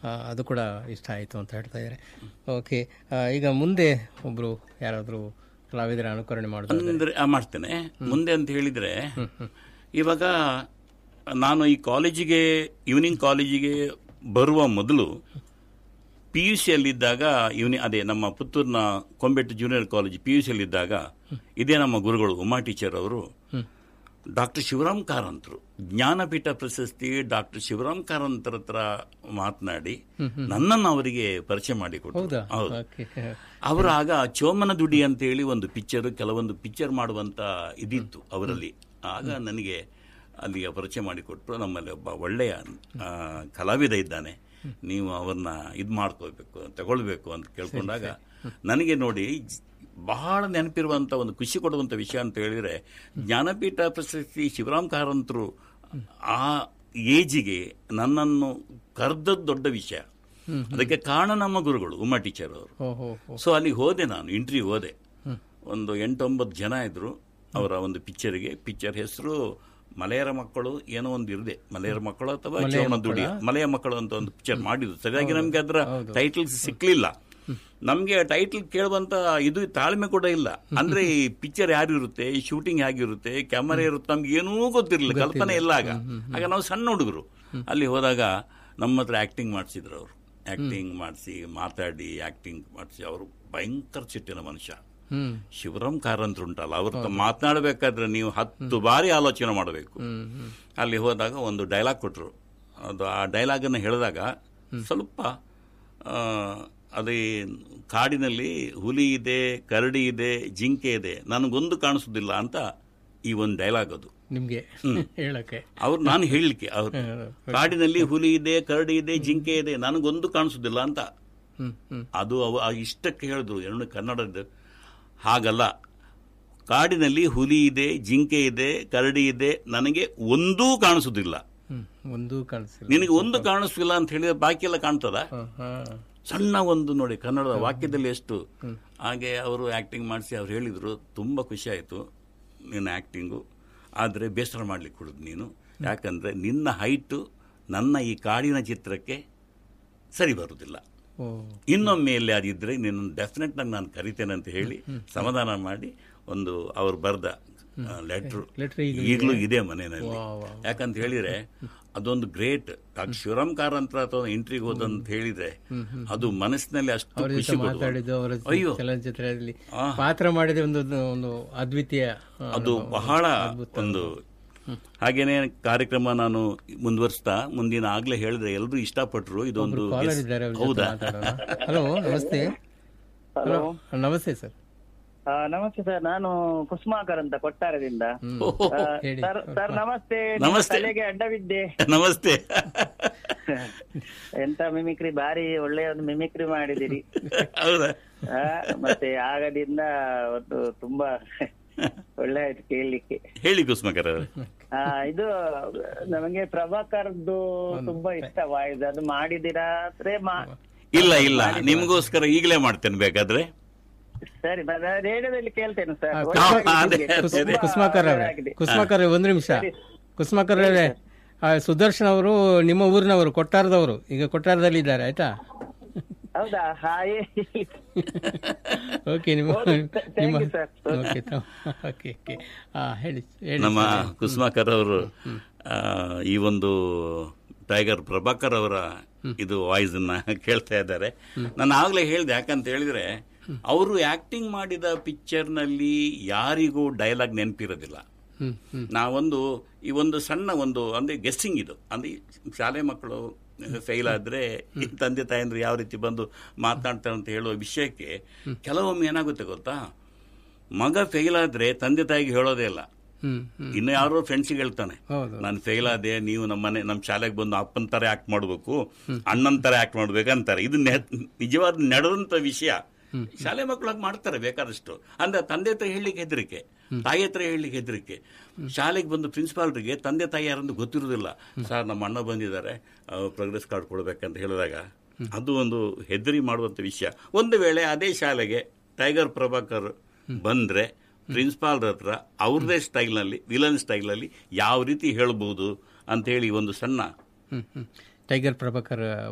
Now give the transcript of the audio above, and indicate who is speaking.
Speaker 1: ಆ, ಅದು ಕೂಡ ಇಷ್ಟ ಆಯಿತು ಅಂತ ಹೇಳ್ತಾ ಇದ್ದಾರೆ ಓಕೆ ಆ, ಈಗ ಮುಂದೆ ಒಬ್ಬರು ಯಾರಾದರೂ ಕಲಾವಿದರ ಅನುಕರಣೆ ಮಾಡೋದು
Speaker 2: ಅಂದ್ರೆ ಆ, ಮಾಡ್ತೇನೆ ಮುಂದೆ ಅಂತ ಹೇಳಿದ್ರೆ ಇವಾಗ ನಾನು ಈ ಕಾಲೇಜಿಗೆ ಈವ್ನಿಂಗ್ ಕಾಲೇಜಿಗೆ ಬರುವ ಮೊದಲು ಪಿ ಯು ಸಿಯಲ್ಲಿದ್ದಾಗ ಇವನಿ ಅದೇ ನಮ್ಮ ಪುತ್ತೂರಿನ Kombettu junior college P U ಸಿಯಲ್ಲಿದ್ದಾಗ ಇದೇ ನಮ್ಮ ಗುರುಗಳು ಉಮಾ ಟೀಚರ್ ಅವರು ಡಾಕ್ಟರ್ ಶಿವರಾಮ್ ಕಾರಂತರು ಜ್ಞಾನಪೀಠ ಪ್ರಶಸ್ತಿ ಡಾಕ್ಟರ್ ಶಿವರಾಮ್ ಕಾರಂತರ ಹತ್ರ ಮಾತನಾಡಿ ನನ್ನನ್ನು ಅವರಿಗೆ ಪರಿಚಯ ಮಾಡಿಕೊಟ್ರು
Speaker 1: ಹೌದಾ
Speaker 2: ಹೌದು
Speaker 1: ಓಕೆ
Speaker 2: ಅವರು ಆಗ ಚೋಮನ ದುಡಿ ಅಂತೇಳಿ ಒಂದು ಪಿಕ್ಚರ್ ಕೆಲವೊಂದು ಪಿಕ್ಚರ್ ಮಾಡುವಂತ ಇದಿತ್ತು ಅವರಲ್ಲಿ ಆಗ ನನಗೆ ಅಲ್ಲಿಗೆ ಪರಿಚಯ ಮಾಡಿಕೊಟ್ರು ನಮ್ಮಲ್ಲಿ ಒಬ್ಬ ಒಳ್ಳೆಯ ಆ, ಕಲಾವಿದ ಇದ್ದಾನೆ ನೀವು ಅವ್ರನ್ನ ಇದು ಮಾಡ್ಕೋಬೇಕು ತಗೊಳ್ಬೇಕು ಅಂತ ಕೇಳ್ಕೊಂಡಾಗ ನನಗೆ ನೋಡಿ ಬಹಳ ನೆನಪಿರುವಂತ ಒಂದು ಖುಷಿ ಕೊಡುವಂತ ವಿಷಯ ಅಂತ ಹೇಳಿದ್ರೆ ಜ್ಞಾನಪೀಠ ಪ್ರಶಸ್ತಿ ಶಿವರಾಮ್ ಕಾರಂತರು ಆ ಏಜಿಗೆ ನನ್ನನ್ನು ಕರೆದದ್ದು ದೊಡ್ಡ ವಿಷಯ ಅದಕ್ಕೆ ಕಾರಣ ನಮ್ಮ ಗುರುಗಳು ಉಮಾ ಟೀಚರ್ ಅವರು
Speaker 1: ಓ ಹೋ ಹೋ
Speaker 2: ಸೊ ಅಲ್ಲಿಗೆ ಹೋದೆ ನಾನು ಇಂಟರ್ವ್ಯೂ ಹೋದೆ ಒಂದು ಎಂಟೊಂಬತ್ತು ಜನ ಇದ್ರು ಅವರ ಒಂದು ಪಿಕ್ಚರ್ಗೆ ಪಿಕ್ಚರ್ ಹೆಸರು ಮಲೆಯರ ಮಕ್ಕಳು ಏನೋ ಒಂದು ಇರದೆ ಮಲೆಯರ ಮಕ್ಕಳು ಅಥವಾ ಚೋಮನ ದುಡಿ ಮಲೆಯ ಮಕ್ಕಳು ಅಂತ ಒಂದು ಪಿಕ್ಚರ್ ಮಾಡಿದ್ರು ಸರಿಯಾಗಿ ನಮ್ಗೆ ಅದರ ಟೈಟಲ್ಸ್ ಸಿಕ್ಲಿಲ್ಲ ನಮ್ಗೆ ಟೈಟಲ್ ಕೇಳುವಂತ ಇದು ತಾಳ್ಮೆ ಕೂಡ ಇಲ್ಲ ಅಂದ್ರೆ ಈ ಪಿಕ್ಚರ್ ಯಾರು ಇರುತ್ತೆ ಈ ಶೂಟಿಂಗ್ ಹೇಗಿರುತ್ತೆ ಕ್ಯಾಮರಾ ಇರುತ್ತೆ ನಮ್ಗೆ ಏನೂ ಗೊತ್ತಿರಲಿಲ್ಲ ಕಲ್ಪನೆ ಇಲ್ಲ ಆಗ ಆಗ ನಾವು ಸಣ್ಣ ಹುಡುಗರು ಅಲ್ಲಿ ಹೋದಾಗ ನಮ್ಮ ಹತ್ರ ಆಕ್ಟಿಂಗ್ ಮಾಡಿಸಿದ್ರು ಅವರು ಆಕ್ಟಿಂಗ್ ಮಾಡಿಸಿ ಮಾತಾಡಿ ಆಕ್ಟಿಂಗ್ ಮಾಡಿಸಿ ಅವರು ಭಯಂಕರ ಚಿಟ್ಟಿನ ಮನುಷ್ಯ
Speaker 1: ಹ್ಮ್
Speaker 2: ಶಿವರಾಮ್ ಕಾರಂತರು ಉಂಟಲ್ಲ ಅವ್ರ ಮಾತನಾಡಬೇಕಾದ್ರೆ ನೀವು ಹತ್ತು ಬಾರಿ ಆಲೋಚನೆ ಮಾಡಬೇಕು
Speaker 1: ಹ್ಮ್ ಹ್ಮ್
Speaker 2: ಅಲ್ಲಿ ಹೋದಾಗ ಒಂದು ಡೈಲಾಗ್ ಕೊಟ್ಟರು ಅದು ಆ ಡೈಲಾಗನ್ನು ಹೇಳಿದಾಗ ಸ್ವಲ್ಪ ಆ, ಅದೇ ಕಾಡಿನಲ್ಲಿ ಹುಲಿ ಇದೆ ಕರಡಿ ಇದೆ ಜಿಂಕೆ ಇದೆ ನನಗೊಂದು ಕಾಣಿಸೋದಿಲ್ಲ ಅಂತ ಈ ಒಂದು ಡೈಲಾಗ್ ಅದು
Speaker 1: ನಿಮ್ಗೆ ಹೇಳಕ್ಕೆ
Speaker 2: ಅವ್ರು ನಾನು ಹೇಳಲಿಕ್ಕೆ ಅವ್ರು ಕಾಡಿನಲ್ಲಿ ಹುಲಿ ಇದೆ ಕರಡಿ ಇದೆ ಜಿಂಕೆ ಇದೆ ನನಗೊಂದು ಕಾಣಿಸೋದಿಲ್ಲ ಅಂತ
Speaker 1: ಹ್ಮ್ ಹ್ಮ್
Speaker 2: ಅದು ಅವ ಆ ಇಷ್ಟಕ್ಕೆ ಹೇಳಿದ್ರು ಎರಡು ಕನ್ನಡದ ಹಾಗಲ್ಲ ಕಾಡಿನಲ್ಲಿ ಹುಲಿ ಇದೆ ಜಿಂಕೆ ಇದೆ ಕರಡಿ ಇದೆ ನನಗೆ ಒಂದೂ ಕಾಣಿಸುವುದಿಲ್ಲ
Speaker 1: ಹ್ಮ್ ಒಂದೂ ಕಾಣಿಸಿಲ್ಲ
Speaker 2: ನಿನಗೆ ಒಂದು ಕಾಣಿಸ್ತಿಲ್ಲ ಅಂತ ಹೇಳಿದ್ರೆ ಬಾಕಿ ಎಲ್ಲ ಕಾಣ್ತದ
Speaker 1: ಹಾ, ಹಾ.
Speaker 2: ಸಣ್ಣ ಒಂದು ನೋಡಿ ಕನ್ನಡದ ವಾಕ್ಯದಲ್ಲಿ ಎಷ್ಟು ಹಾಗೆ ಅವರು ಆಕ್ಟಿಂಗ್ ಮಾಡಿಸಿ ಅವ್ರು ಹೇಳಿದ್ರು ತುಂಬಾ ಖುಷಿ ಆಯಿತು ನಿನ್ನ ಆಕ್ಟಿಂಗು ಆದರೆ ಬೇಸರ ಮಾಡ್ಲಿಕ್ಕೆ ಕೊಡುದು ನೀನು ಯಾಕಂದ್ರೆ ನಿನ್ನ ಹೈಟು ನನ್ನ ಈ ಕಾಡಿನ ಚಿತ್ರಕ್ಕೆ ಸರಿ ಬರುವುದಿಲ್ಲ
Speaker 1: ಓ
Speaker 2: ಇನ್ನೊಮ್ಮೆ ಎಲ್ಲಿ ಅದಿದ್ರೆ ನಿನ್ನ ಡೆಫಿನೆಟ್ ಆಗಿ ನಾನು ಕರಿತೇನೆ ಅಂತ ಹೇಳಿ ಸಮಾಧಾನ ಮಾಡಿ ಒಂದು ಅವ್ರು ಬರ್ದ ಲೆಟ್ರು
Speaker 1: letter ಈಗ
Speaker 2: ಈಗಲೂ ಇದೆ ಮನೆಯಲ್ಲಿ
Speaker 1: ವಾ, ವಾ.
Speaker 2: ಯಾಕಂತ ಹೇಳಿದ್ರೆ ಅದೊಂದು ಗ್ರೇಟ್ ಡಾಕ್ಟರ್ ಶಿವರಾಮ್ ಕಾರಂತರ ಅಥವಾ ಇಂಟ್ರಿಗೆ ಹೋದಂತ ಹೇಳಿದ್ರೆ ಅದು ಮನಸ್ಸಿನಲ್ಲಿ ಅಷ್ಟು
Speaker 1: ಅವ್ರ
Speaker 2: ಖುಷಿ
Speaker 1: ಜೊತೆ
Speaker 2: ಕೊಡುವ
Speaker 1: ಮಾತಾಡಿದ್ದು ಅವರ
Speaker 2: ಅಯ್ಯೋ
Speaker 1: ಚಲನಚಿತ್ರದಲ್ಲಿ ಪಾತ್ರ ಮಾಡಿದ ಒಂದು ಒಂದು ಅದ್ವಿತೀಯ ಆ,
Speaker 2: ಅದು ಬಹಳ ಒಂದು ಹಾಗೇನೆ ಕಾರ್ಯಕ್ರಮ ನಾನು ಮುಂದುವರಿಸ್ತಾ ಮುಂದಿನ ಆಗ್ಲೇ ಹೇಳಿದ್ರೆ ಎಲ್ಲರೂ ಇಷ್ಟಪಟ್ರು ಇದೊಂದು
Speaker 1: ಕಾಲರ್ ಇದ್ದಾರೆ ಅವ್ರ ಜೊತೆ
Speaker 2: ಹೌದಾ
Speaker 1: ಮಾತಾಡೋಣ ಹಲೋ ನಮಸ್ತೆ ಹಲೋ ನಮಸ್ತೆ ಸರ್
Speaker 3: ಆ, ನಮಸ್ತೆ ಸರ್ ನಾನು ಕುಸುಮಾಕರ್ ಅಂತ ಕೊಟ್ಟಾರದಿಂದ
Speaker 2: ಓಹೋ,
Speaker 3: ಆ,
Speaker 1: ಹೇಳಿ.
Speaker 3: ಸರ್ ಸರ್ ನಮಸ್ತೆ ನಿಮ್ಮ
Speaker 2: ನಮಸ್ತೆ.
Speaker 3: ತಲೆಗೆ ಅಡ್ಡವಿದ್ದೆ
Speaker 2: ನಮಸ್ತೆ
Speaker 3: ಎಂತ ಮಿಮಿಕ್ರಿ ಬಾರಿ ಒಳ್ಳೆಯ ಒಂದು ಮಿಮಿಕ್ರಿ ಮಾಡಿದಿರಿ
Speaker 2: ಹೌದಾ
Speaker 3: ಆ, ಮತ್ತೆ ಆಗದಿಂದ ಒಂದು ತುಂಬಾ ಒಳ್ಳೆ ಆಯ್ತು ಕೇಳಲಿಕ್ಕೆ
Speaker 2: ಹೇಳಿ ಕುಸುಮಕರ್ ಅವರೇ
Speaker 3: ಆ, ಇದು ನಮಗೆ ಪ್ರಭಾಕರ್ದು ತುಂಬಾ ಇಷ್ಟ ವಾಯ್ಸ್ ಅದು ಮಾಡಿದಿರಾ ಅಂದ್ರೆ ಮಾ-
Speaker 2: ಇಲ್ಲ ಇಲ್ಲ ನಿಮಗೋಸ್ಕರ ಈಗಲೇ ಮಾಡ್ತೇನೆ ಬೇಕಾದ್ರೆ
Speaker 3: ಸರಿ ನಾನು ರೇಡಿಯೋದಲ್ಲಿ ಕೇಳ್ತೇನೆ ಸರ್
Speaker 1: ಆ,
Speaker 3: ಒಳ್ಳೆ
Speaker 2: ಕುಸುಮ-
Speaker 3: ಆಗಿದೆ.
Speaker 2: ಅದೇ,
Speaker 1: ಕುಸ್-
Speaker 3: ತುಂಬಾ
Speaker 1: ಕುಸುಮಾಕರ್ ಅವರೇ
Speaker 3: ಒಳ್ಳೆದಾಗಿದೆ.
Speaker 1: ಕುಸುಮಾಕರ್ ಅವರೇ, ಒಂದು ನಿಮಿಷ ಕುಸುಮಾಕರ್ ಅವರೇ ಆ, ಸುದರ್ಶನ್ ಅವರು ನಿಮ್ಮ ಊರಿನವರು ಕೊಟ್ಟಾರದವರು ಈಗ ಕೊಟ್ಟಾರದಲ್ಲಿ ಇದ್ದಾರೆ ಆಯ್ತಾ
Speaker 3: ಹೌದಾ ಹಾಯ್
Speaker 1: ಓಕೆ ನಿಮ್ಮ
Speaker 3: ಹೌದು, th- thank
Speaker 1: ನಿಮ್ಮ
Speaker 3: you, sir.
Speaker 1: ಓಕೆ ತ- ಓಕೆ ಓಕೆ ಆ, ಹೇಳಿ ಹೇಳಿ
Speaker 2: ನಮ್ಮ ಕುಸುಮಾಕರ್ ಅವರು ಆ, ಈ ಒಂದು ಟೈಗರ್ ಪ್ರಭಾಕರ್ ಅವರ ಇದು ವಾಯ್ಸ್ ಅನ್ನ ಕೇಳ್ತಾ ಇದ್ದಾರೆ ನಾನು ಆಗ್ಲೇ ಹೇಳಿದೆ ಯಾಕಂತ ಹೇಳಿದ್ರೆ ಅವರು ಆಕ್ಟಿಂಗ್ ಮಾಡಿದ ಪಿಕ್ಚರ್ ನಲ್ಲಿ ಯಾರಿಗೂ ಡೈಲಾಗ್ ನೆನಪಿರೋದಿಲ್ಲ
Speaker 1: ಹ್ಮ್ ಹ್ಮ್
Speaker 2: ನಾವೊಂದು ಈ ಒಂದು ಸಣ್ಣ ಒಂದು ಅಂದ್ರೆ ಗೆಸ್ಸಿಂಗ್ ಇದು ಅಂದ್ರೆ ಶಾಲೆ ಮಕ್ಕಳು ಫೇಲ್ ಆದ್ರೆ ಈ ತಂದೆ ತಾಯಂದ್ರು ಯಾವ ರೀತಿ ಬಂದು ಮಾತನಾಡ್ತಾರೆ ಅಂತ ಹೇಳುವ ವಿಷಯಕ್ಕೆ ಕೆಲವೊಮ್ಮೆ ಏನಾಗುತ್ತೆ ಗೊತ್ತಾ ಮಗ ಫೇಲ್ ಆದ್ರೆ ತಂದೆ ತಾಯಿಗೆ ಹೇಳೋದೇ ಇಲ್ಲ
Speaker 1: ಹ್ಮ್ ಹ್ಮ್
Speaker 2: ಇನ್ನು ಯಾರೋ ಫ್ರೆಂಡ್ಸಿಗೆ ಹೇಳ್ತಾನೆ
Speaker 1: ಹೌದು
Speaker 2: ನಾನು ಫೇಲ್ ಆದೆ ನೀವು ನಮ್ಮ ಮನೆ ನಮ್ಮ ಶಾಲೆಗೆ ಬಂದು ಅಪ್ಪನ ತರ ಆಕ್ಟ್ ಮಾಡಬೇಕು ಅಣ್ಣನ ತರ ಆಕ್ಟ್ ಮಾಡ್ಬೇಕು ಅಂತಾರೆ ಇದು ನೆ- ನಿಜವಾದ ನಡೆದಂತ ವಿಷಯ ಶಾಲೆ ಮಕ್ಕಳು ಹಾಗೆ ಮಾಡ್ತಾರೆ ಬೇಕಾದಷ್ಟು ಅಂದ್ರೆ ತಂದೆ ಹತ್ರ ಹೇಳಲಿಕ್ಕೆ ಹೆದರಿಕೆ ತಾಯಿ ಹತ್ರ ಹೇಳಲಿಕ್ಕೆ ಹೆದರಿಕೆ ಶಾಲೆಗೆ ಬಂದು ಪ್ರಿನ್ಸಿಪಾಲ್ರಿಗೆ ತಂದೆ ತಾಯಿ ಯಾರಂದು ಗೊತ್ತಿರುವುದಿಲ್ಲ ಸರ್ ನಮ್ಮ ಅಣ್ಣ ಬಂದಿದ್ದಾರೆ ಪ್ರೋಗ್ರೆಸ್ ಕಾರ್ಡ್ ಕೊಡ್ಬೇಕಂತ ಹೇಳಿದಾಗ ಅದು ಒಂದು ಹೆದರಿ ಮಾಡುವಂತ ವಿಷಯ ಒಂದು ವೇಳೆ ಅದೇ ಶಾಲೆಗೆ ಟೈಗರ್ ಪ್ರಭಾಕರ್ ಬಂದ್ರೆ ಪ್ರಿನ್ಸಿಪಾಲ್ ಹತ್ರ ಅವ್ರದೇ ಸ್ಟೈಲ್ನಲ್ಲಿ ವಿಲನ್ ಸ್ಟೈಲ್ನಲ್ಲಿ ಯಾವ ರೀತಿ ಹೇಳ್ಬೋದು ಅಂತ ಹೇಳಿ ಒಂದು ಸಣ್ಣ
Speaker 1: ಹ್ಮ್ ಹ್ಮ್ ಟೈಗರ್ ಪ್ರಭಾಕರ್